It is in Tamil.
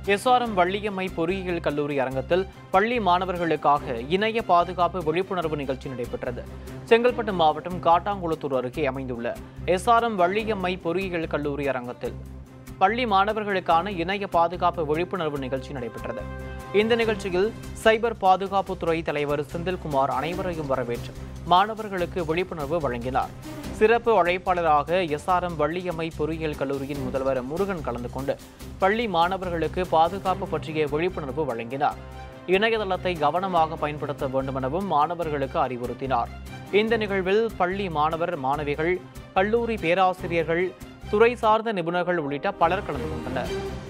எஸ்ஆர்எம் வள்ளியம்மை பொறியியல் கல்லூரி அரங்கத்தில் பள்ளி மாணவர்களுக்காக இணைய பாதுகாப்பு விழிப்புணர்வு நிகழ்ச்சி நடைபெற்றது செங்கல்பட்டு மாவட்டம் காட்டாங்குளத்தூர் அருகே அமைந்துள்ள எஸ்ஆர்எம் வள்ளியம்மை பொறியியல் கல்லூரி அரங்கத்தில் பள்ளி மாணவர்களுக்கான இணைய பாதுகாப்பு விழிப்புணர்வு நிகழ்ச்சி நடைபெற்றது இந்த நிகழ்ச்சியில் சைபர் பாதுகாப்புத்துறை தலைவர் செந்தில்குமார் அனைவரையும் வரவேற்று மாணவர்களுக்கு விழிப்புணர்வு வழங்கினார் சிறப்பு அழைப்பாளராக எஸ்ஆர்எம் வள்ளியம்மை பொறியியல் கல்லூரியின் முதல்வர் முருகன் கலந்து கொண்டு பள்ளி மாணவர்களுக்கு பாதுகாப்பு பற்றிய விழிப்புணர்வு வழங்கினார் இணையதளத்தை கவனமாக பயன்படுத்த வேண்டுமெனவும் மாணவர்களுக்கு அறிவுறுத்தினார் இந்த நிகழ்வில் பள்ளி மாணவர் மாணவிகள் கல்லூரி பேராசிரியர்கள் துறை சார்ந்த நிபுணர்கள் உள்ளிட்ட பலர் கலந்து கொண்டனர்